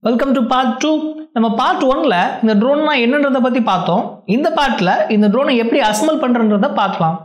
welcome to part two நம்ம part ஒன்ல இந்த ட்ரோன்னா என்னன்றதை பற்றி பார்த்தோம் இந்த பார்ட்டில் இந்த ட்ரோனை எப்படி அசம்பிள் பண்ணுறன்றதை பார்க்கலாம்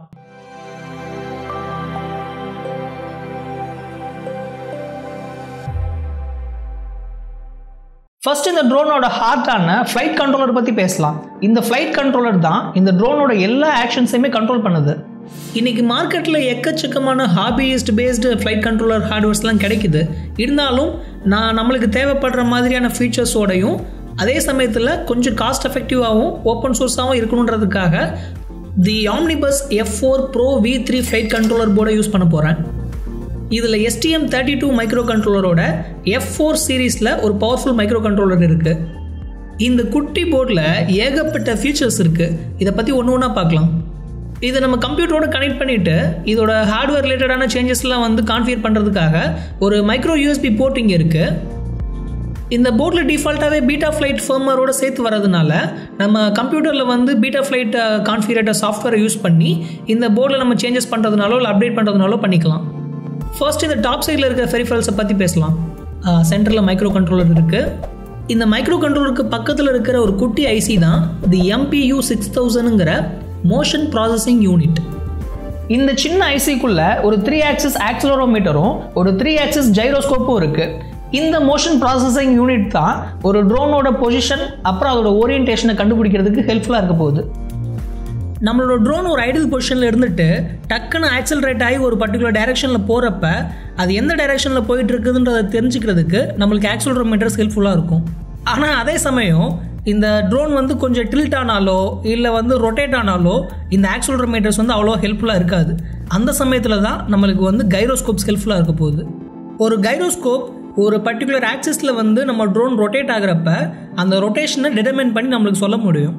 ஃபர்ஸ்ட் இந்த ட்ரோனோட ஹார்ட்டான ஃப்ளைட் கண்ட்ரோலர் பற்றி பேசலாம் இந்த ஃப்ளைட் கண்ட்ரோலர் தான் இந்த ட்ரோனோட எல்லா ஆக்ஷன்ஸையுமே கண்ட்ரோல் பண்ணுது இன்னைக்கு மார்க்கெட்டில் எக்கச்சக்கமான ஹாபியிஸ்ட் பேஸ்டு ஃப்ளைட் கண்ட்ரோலர் ஹார்ட்வேர்ஸ்லாம் கிடைக்குது இருந்தாலும் நான் நம்மளுக்கு தேவைப்படுற மாதிரியான ஃபீச்சர்ஸோடையும் அதே சமயத்தில் கொஞ்சம் காஸ்ட் எஃபெக்டிவாகவும் ஓப்பன் சோர்ஸாகவும் இருக்கணுன்றதுக்காக the Omnibus F four pro V three flight controller போர்டை யூஸ் பண்ண போகிறேன் இதில் எஸ்டிஎம் தேர்ட்டி டூ மைக்ரோ கண்ட்ரோலரோட எஃப் ஃபோர் சீரீஸில் ஒரு பவர்ஃபுல் மைக்ரோ கண்ட்ரோலர் இருக்குது இந்த குட்டி போர்டில் ஏகப்பட்ட ஃபீச்சர்ஸ் இருக்குது இதை பற்றி ஒன்று ஒன்றா பார்க்கலாம் இதை நம்ம கம்ப்யூட்டரோட கனெக்ட் பண்ணிவிட்டு இதோட ஹார்ட்வேர் ரிலேட்டடான சேஞ்சஸ்லாம் வந்து கான்ஃபிகர் பண்ணுறதுக்காக ஒரு மைக்ரோ யூஎஸ்பி போர்ட் இங்கே இருக்குது இந்த போர்டில் டிஃபால்ட்டாகவே பீட்டா ஃப்ளைட் ஃபர்மரோட சேர்த்து வரதுனால நம்ம கம்ப்யூட்டரில் வந்து பீட்டா ஃப்ளைட் கான்ஃபிகரேட்டர் சாஃப்ட்வேரை யூஸ் பண்ணி இந்த போர்டில் நம்ம சேஞ்சஸ் பண்ணுறதுனாலோ இல்லை அப்டேட் பண்ணுறதுனாலோ பண்ணிக்கலாம் ஃபர்ஸ்ட் இந்த டாப் சைடில் இருக்கிற ஃபெரிஃபரல்ஸை பற்றி பேசலாம் சென்டரில் மைக்ரோ கண்ட்ரோலர் இருக்குது இந்த மைக்ரோ கண்ட்ரோலருக்கு பக்கத்தில் இருக்கிற ஒரு குட்டி ஐசி தான் தி எம்பியூ சிக்ஸ் தௌசண்ட்ங்கிற மோஷன் ப்ராசஸிங் யூனிட் இந்த சின்ன ஐசிக்குள்ள ஒரு த்ரீ ஆக்சிஸ் ஆக்சிலரோமீட்டரும் ஒரு த்ரீ ஆக்சிஸ் ஜைரோஸ்கோப்பும் இருக்குது இந்த மோஷன் ப்ராசஸிங் யூனிட் தான் ஒரு ட்ரோனோட பொசிஷன் அப்புறம் அதோட ஓரியன்டேஷனை கண்டுபிடிக்கிறதுக்கு ஹெல்ப்ஃபுல்லாக இருக்க போகுது நம்மளோட ட்ரோன் ஒரு ஐடியல் பொசிஷனில் இருந்துட்டு டக்குன்னு ஆக்சலரேட் ஆகி ஒரு பர்டிகுலர் டைரெக்ஷனில் போகிறப்ப அது எந்த டைரெக்ஷனில் போயிட்டு இருக்குதுன்றதை தெரிஞ்சுக்கிறதுக்கு நம்மளுக்கு ஆக்சலரோமீட்டர்ஸ் ஹெல்ப்ஃபுல்லாக இருக்கும் ஆனால் அதே சமயம் இந்த ட்ரோன் வந்து கொஞ்சம் டில்ட் ஆனாலோ இல்லை வந்து ரொட்டேட் ஆனாலோ இந்த ஆக்சலரோமீட்டர்ஸ் வந்து அவ்வளோ ஹெல்ப்ஃபுல்லாக இருக்காது அந்த சமயத்தில் தான் நம்மளுக்கு வந்து கைரோஸ்கோப்ஸ் ஹெல்ப்ஃபுல்லாக இருக்க போகுது ஒரு கைரோஸ்கோப் ஒரு பர்டிகுலர் ஆக்சிஸில் வந்து நம்ம ட்ரோன் ரொட்டேட் ஆகிறப்ப அந்த ரொட்டேஷனை டிட்டர்மைன் பண்ணி நம்மளுக்கு சொல்ல முடியும்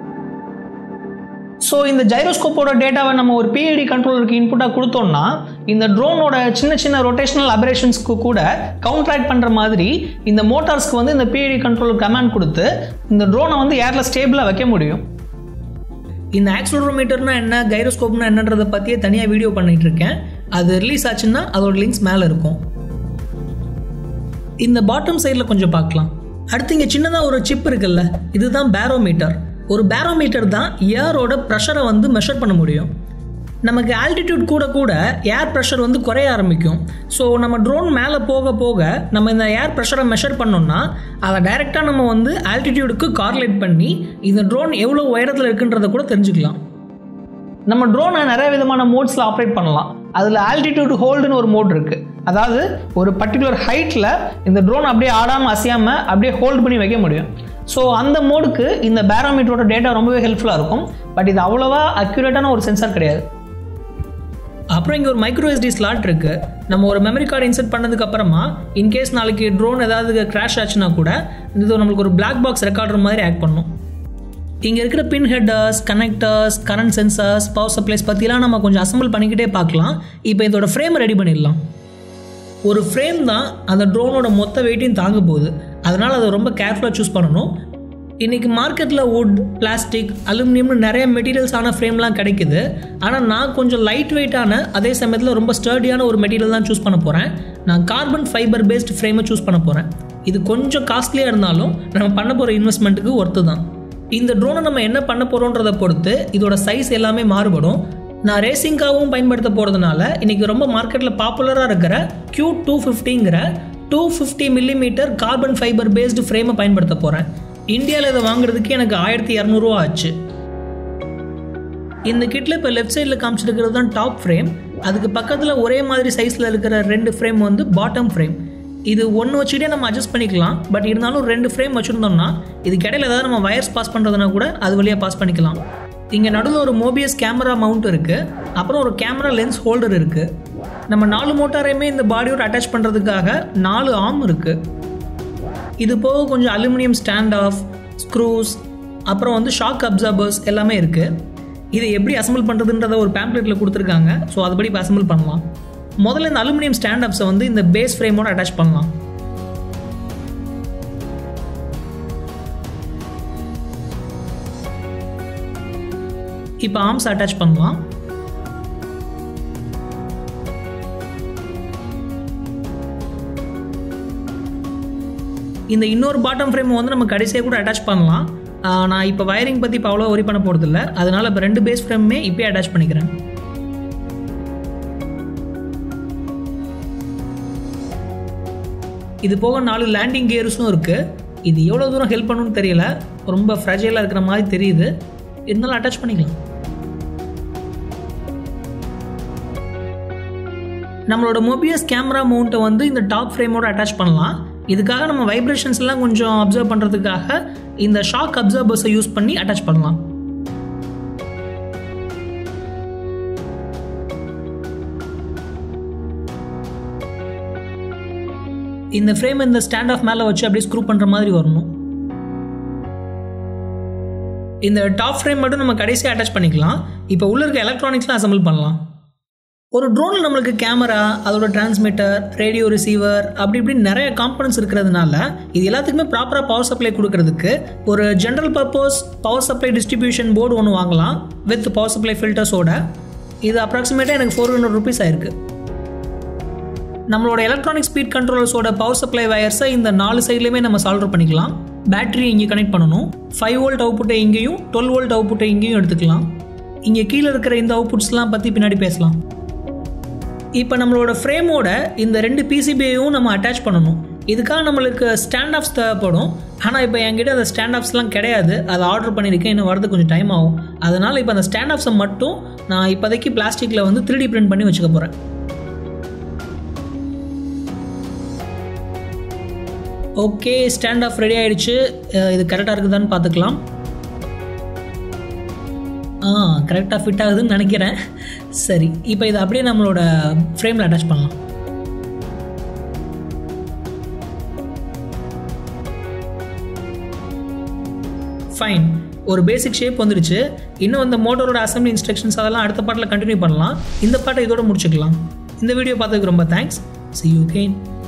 ஸோ இந்த ஜைரோஸ்கோப்போட டேட்டாவை நம்ம ஒரு பிஐடி கண்ட்ரோலருக்கு இன்புட்டாக கொடுத்தோம்னா இந்த ட்ரோனோட சின்ன சின்ன ரொட்டேஷனல் அபரேஷன்ஸ்க்கு கூட கவுண்ட்ராக்ட் பண்ணுற மாதிரி இந்த மோட்டார்ஸ்க்கு வந்து இந்த பிஐடி கண்ட்ரோலர் கமாண்ட் கொடுத்து இந்த ட்ரோனை வந்து ஏரில் ஸ்டேபிளாக வைக்க முடியும் இந்த ஆக்சிலரோமீட்டர்னா என்ன கைரோஸ்கோப்னா என்னன்றதை பற்றியே தனியாக வீடியோ பண்ணிகிட்டு இருக்கேன் அது ரிலீஸ் ஆச்சுன்னா அதோட லிங்க்ஸ் மேலே இருக்கும் இந்த பாட்டம் சைடில் கொஞ்சம் பார்க்கலாம் அடுத்து இங்கே சின்னதாக ஒரு சிப் இருக்குல்ல இதுதான் பேரோமீட்டர் ஒரு பேரோமீட்டர் தான் ஏரோட ப்ரெஷரை வந்து மெஷர் பண்ண முடியும் நமக்கு ஆல்டிடியூட் கூட கூட ஏர் ப்ரெஷர் வந்து குறைய ஆரம்பிக்கும் ஸோ நம்ம ட்ரோன் மேலே போக போக நம்ம இந்த ஏர் ப்ரெஷரை மெஷர் பண்ணோம்னா அதை டைரெக்டாக நம்ம வந்து ஆல்டிடியூடுக்கு கார்லேட் பண்ணி இந்த ட்ரோன் எவ்வளோ உயரத்தில் இருக்குன்றதை கூட தெரிஞ்சுக்கலாம் நம்ம ட்ரோனை நிறைய விதமான மோட்ஸில் ஆப்ரேட் பண்ணலாம் அதில் ஆல்டிடியூட் ஹோல்டுன்னு ஒரு மோட் இருக்குது அதாவது ஒரு பர்டிகுலர் ஹைட்டில் இந்த ட்ரோன் அப்படியே ஆடாமல் அசையாமல் அப்படியே ஹோல்டு பண்ணி வைக்க முடியும் ஸோ அந்த மோடுக்கு இந்த பேரோமீட்டரோட டேட்டா ரொம்பவே ஹெல்ப்ஃபுல்லாக இருக்கும் பட் இது அவ்வளோவா அக்யூரேட்டான ஒரு சென்சார் கிடையாது அப்புறம் இங்கே ஒரு மைக்ரோ எஸ்டி ஸ்லாட் இருக்குது நம்ம ஒரு மெமரி கார்டு இன்செர்ட் பண்ணதுக்கு அப்புறமா இன்கேஸ் நாளைக்கு ட்ரோன் ஏதாவது கிராஷ் ஆச்சுன்னா கூட இது நம்மளுக்கு ஒரு பிளாக் பாக்ஸ் ரெக்கார்டர் மாதிரி ஆக்ட் பண்ணும் இங்கே இருக்கிற pin headers connectors current sensors power supplies பற்றிலாம் நம்ம கொஞ்சம் அசம்பிள் பண்ணிக்கிட்டே பார்க்கலாம் இப்போ இதோட ஃப்ரேம் ரெடி பண்ணிடலாம் ஒரு ஃப்ரேம் தான் அந்த ட்ரோனோட மொத்த வெயிட்டையும் தாங்க போகுது அதனால் அதை ரொம்ப கேர்ஃபுல்லாக சூஸ் பண்ணணும் இன்றைக்கி மார்க்கெட்டில் வுட் பிளாஸ்டிக் அலுமினியம்னு நிறைய மெட்டீரியல்ஸான ஃப்ரேம்லாம் கிடைக்குது ஆனால் நான் கொஞ்சம் லைட் வெயிட்டான அதே சமயத்தில் ரொம்ப ஸ்டர்டியான ஒரு மெட்டீரியல் தான் சூஸ் பண்ண போகிறேன் நான் கார்பன் ஃபைபர் பேஸ்ட் ஃப்ரேமை சூஸ் பண்ண போகிறேன் இது கொஞ்சம் காஸ்ட்லியாக இருந்தாலும் நம்ம பண்ண போகிற இன்வெஸ்ட்மெண்ட்டுக்கு ஒர்த்து தான் இந்த ட்ரோனை நம்ம என்ன பண்ண போகிறோன்றதை பொறுத்து இதோட சைஸ் எல்லாமே மாறுபடும் நான் ரேசிங்காகவும் பயன்படுத்த போகிறதுனால இன்றைக்கி ரொம்ப மார்க்கெட்டில் பாப்புலராக இருக்கிற கியூ டூ ஃபிஃப்டிங்கிற two fifty millimetre carbon fibre based ஃப்ரேமை பயன்படுத்த போகிறேன் இந்தியாவில் இதை வாங்குறதுக்கு எனக்கு ஆயிரத்தி இரநூறுவா ஆச்சு இந்த கிட்டில் இப்போ லெஃப்ட் சைடில் காமிச்சிருக்கிறது தான் டாப் ஃப்ரேம் அதுக்கு பக்கத்தில் ஒரே மாதிரி சைஸில் இருக்கிற ரெண்டு ஃப்ரேம் வந்து பாட்டம் ஃப்ரேம் இது ஒன்று வச்சுக்கிட்டே நம்ம அட்ஜஸ்ட் பண்ணிக்கலாம் பட் இருந்தாலும் ரெண்டு ஃப்ரேம் வச்சுருந்தோம்னா இதுக்கு இடையில ஏதாவது நம்ம வயர்ஸ் பாஸ் பண்ணுறதுனா கூட அது வழியாக பாஸ் பண்ணிக்கலாம் இங்கே நடுவில் ஒரு மோபியஸ் கேமரா மவுண்ட் இருக்குது அப்புறம் ஒரு கேமரா லென்ஸ் ஹோல்டர் இருக்குது நம்ம நாலு மோட்டாரையுமே இந்த பாடியோட அட்டாச் பண்ணுறதுக்காக நாலு ஆர்ம் இருக்குது இது போக கொஞ்சம் அலுமினியம் ஸ்டாண்ட் ஆஃப் ஸ்க்ரூஸ் அப்புறம் வந்து ஷாக் அப்சர்பர்ஸ் எல்லாமே இருக்குது இதை எப்படி அசம்பிள் பண்ணுறதுன்றத ஒரு பேம்ப்ளெட்டில் கொடுத்துருக்காங்க ஸோ அதுபடி இப்போ அசம்பிள் பண்ணலாம் முதல்ல இந்த அலுமினியம் ஸ்டாண்ட் அப்ஸை வந்து இந்த பேஸ் ஃப்ரேமோட அட்டாச் பண்ணலாம் இப்போ ஆர்ம்ஸ் அட்டாச் பண்ணலாம் இந்த இன்னொரு பாட்டம் ஃப்ரேம் வந்து நம்ம கடைசியாக கூட அட்டாச் பண்ணலாம் ஆஹ் நான் இப்போ வயரிங் பற்றி இப்போ அவ்வளோ ஒரி பண்ண போகிறதில்ல அதனால் இப்போ ரெண்டு பேஸ் ஃப்ரேமுமே இப்போயே அட்டாச் பண்ணிக்கிறேன் இது போக நாலு லேண்டிங் கியர்ஸும் இருக்குது இது எவ்வளோ தூரம் ஹெல்ப் பண்ணுன்னு தெரியல ரொம்ப ஃப்ரெஜைலாக இருக்கிற மாதிரி தெரியுது இருந்தாலும் அட்டாச் பண்ணிக்கலாம் நம்மளோட மொபியஸ் கேமரா மவுண்ட்டை வந்து இந்த டாப் ஃப்ரேமோட அட்டாச் பண்ணலாம் இதுக்காக நம்ம வைப்ரேஷன்ஸ் எல்லாம் கொஞ்சம் அப்சர்வ் பண்ணுறதுக்காக இந்த ஷாக் அப்சர்வர்ஸை யூஸ் பண்ணி அட்டாச் பண்ணலாம் இந்த ஃப்ரேம் இந்த ஸ்டாண்ட் ஆஃப் மேலே வச்சு அப்படியே ஸ்க்ரூ பண்ணுற மாதிரி வரணும் இந்த டாப் ஃப்ரேம் மட்டும் நம்ம கடைசியாக அட்டாச் பண்ணிக்கலாம் இப்போ உள்ள இருக்க எலக்ட்ரானிக்ஸ்லாம் அசம்பிள் பண்ணலாம் ஒரு ட்ரோனில் நம்மளுக்கு கேமரா அதோட டிரான்ஸ்மிட்டர் ரேடியோ ரிசீவர் அப்படி இப்படி நிறைய காம்பனன்ட்ஸ் இருக்கிறதுனால இது எல்லாத்துக்குமே ப்ராப்பராக பவர் சப்ளை கொடுக்கறதுக்கு ஒரு general purpose power supply distribution board ஒன்று வாங்கலாம் வித் பவர் சப்ளை ஃபில்டர்ஸோட இது அப்ராக்சிமேட்டாக எனக்கு ஃபோர் ஹண்ட்ரட் ருபீஸ் ஆயிருக்கு நம்மளோட எலக்ட்ரானிக் ஸ்பீட் கண்ட்ரோலர்ஸோட பவர் சப்ளை வயர்ஸை இந்த நாலு சைட்லையுமே நம்ம சால்வ் பண்ணிக்கலாம் பேட்டரி இங்கே கனெக்ட் பண்ணணும் ஃபைவ் வோல்ட் அவுட்புட்டை இங்கேயும் டுவெல் வோல்ட் அவுட்புட்டை இங்கேயும் எடுத்துக்கலாம் இங்கே கீழே இருக்கிற இந்த அவுட்புட்ஸ்லாம் பற்றி பின்னாடி பேசலாம் இப்போ நம்மளோட ஃப்ரேமோட இந்த ரெண்டு பிசிபியையும் நம்ம அட்டாச் பண்ணணும் இதுக்காக நம்மளுக்கு ஸ்டாண்ட் ஆஃப்ஸ் தேவைப்படும் ஆனால் இப்போ என்கிட்ட அந்த ஸ்டாண்ட் ஆஃப்ஸ்லாம் கிடையாது அதை ஆர்டர் பண்ணியிருக்கேன் இன்னும் வரது கொஞ்சம் டைம் ஆகும் அதனால் இப்போ அந்த ஸ்டாண்ட் ஆஃப்ஸை மட்டும் நான் இப்போதைக்கு பிளாஸ்டிக்கில் வந்து த்ரீ டி பிரிண்ட் பண்ணி வச்சுக்க போகிறேன் ஓகே ஸ்டாண்ட் ஆஃப் ரெடி ஆயிடுச்சு அஹ் இது கரெக்டாக இருக்குதான்னு பார்த்துக்கலாம் ஆ கரெக்டாக ஃபிட் ஆகுதுன்னு நினைக்கிறேன் சரி இப்போ இதை அப்படியே நம்மளோட ஃப்ரேமில் அட்டாச் பண்ணலாம் ஃபைன் ஒரு பேசிக் ஷேப் வந்துடுச்சு இன்னும் இந்த மோட்டரோட அசம்பிளி இன்ஸ்ட்ரக்ஷன்ஸ் அதெல்லாம் அடுத்த பாட்டில் கண்டினியூ பண்ணலாம் இந்த பாட்டை இதோட முடிச்சுக்கலாம் இந்த வீடியோ பார்த்ததுக்கு ரொம்ப தேங்க்ஸ் சி யூ கேன்